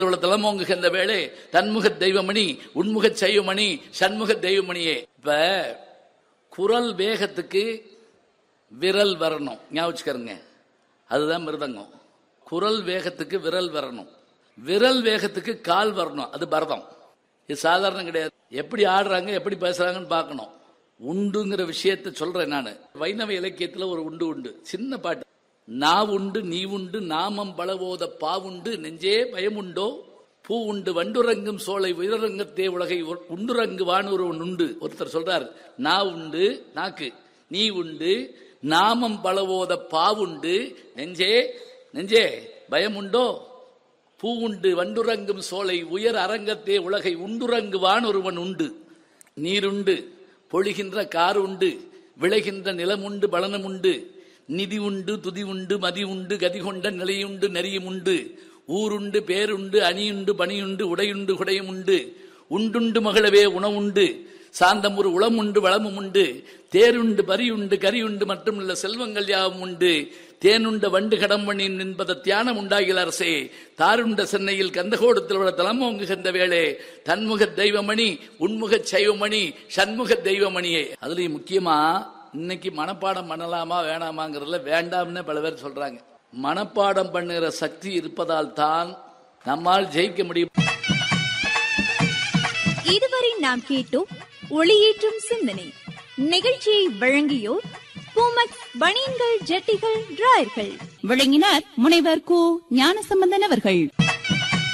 தலமோங்குகின்ற வேளை தன்முக தெய்வமணி உன்முக செய்வமணி சண்முக தெய்வமணியே இப்ப குரல் வேகத்துக்கு விரல் வரணும் ஞாபகம் அதுதான் மிருதங்கம் குரல் வேகத்துக்கு விரல் வரணும் விரல் வேகத்துக்கு கால் வரணும் அது பரதம் இது சாதாரணம் கிடையாது எப்படி ஆடுறாங்க எப்படி பேசுறாங்கன்னு பார்க்கணும் உண்டுங்கிற விஷயத்த சொல்றேன் நான் வைணவ இலக்கியத்துல ஒரு உண்டு உண்டு சின்ன பாட்டு நா உண்டு நீ உண்டு நாமம் பலவோத பாவுண்டு நெஞ்சே பயமுண்டோ பூ உண்டு வண்டுறங்கும் சோலை உயரங்கத்தே உலகை உ- உண்டுறங்கு வானூர்வன் உண்டு ஒருத்தர் சொல்றார் நா உண்டு நாக்கு நீ உண்டு நாமம் பலவோத பாவுண்டு நெஞ்சே நெஞ்சே பயமுண்டோ பூவுண்டு வண்டுறங்கும் சோலை உயர் அரங்கத்தே உலகை உண்டுறங்குவான் ஒருவன் உண்டு நீருண்டு பொழிகின்ற கார் உண்டு விளைகின்ற நிலம் உண்டு பலனம் உண்டு நிதி உண்டு துதி உண்டு மதி உண்டு கதி கொண்ட நிலையுண்டு நெறியும் உண்டு ஊருண்டு பேருண்டு அணியுண்டு பணியுண்டு உடையுண்டு குடையும் உண்டு உண்டுண்டு மகளவே உணவுண்டு சாந்தம் ஒரு உளம் உண்டு வளமும் உண்டு தேருண்டு பரியுண்டு கரியுண்டு மட்டுமல்ல செல்வங்கள் யாவும் உண்டு தேனுண்ட வண்டு கடம்பணின் என்பத தியானம் உண்டாகில் அரசே தாருண்ட சென்னையில் கந்தகோடத்தில் உள்ள தலமோங்குகின்ற வேளே தன்முக தெய்வமணி உன்முக சைவமணி சண்முக தெய்வமணியே அதுலயும் முக்கியமா இன்னைக்கு மனப்பாடம் பண்ணலாமா வேணாமாங்கிறதுல வேண்டாம்னு பல பேர் சொல்றாங்க மனப்பாடம் பண்ணுகிற சக்தி இருப்பதால் தான் நம்மால் ஜெயிக்க முடியும் இதுவரை நாம் கேட்டோம் ஒளியேற்றும் சிந்தனை நிகழ்ச்சியை வழங்கியோர் பூமக் பனியன்கள் ஜட்டிகள் டிராயர்கள் விளங்கினார் முனைவர் கு ஞானசம்பந்தன் அவர்கள்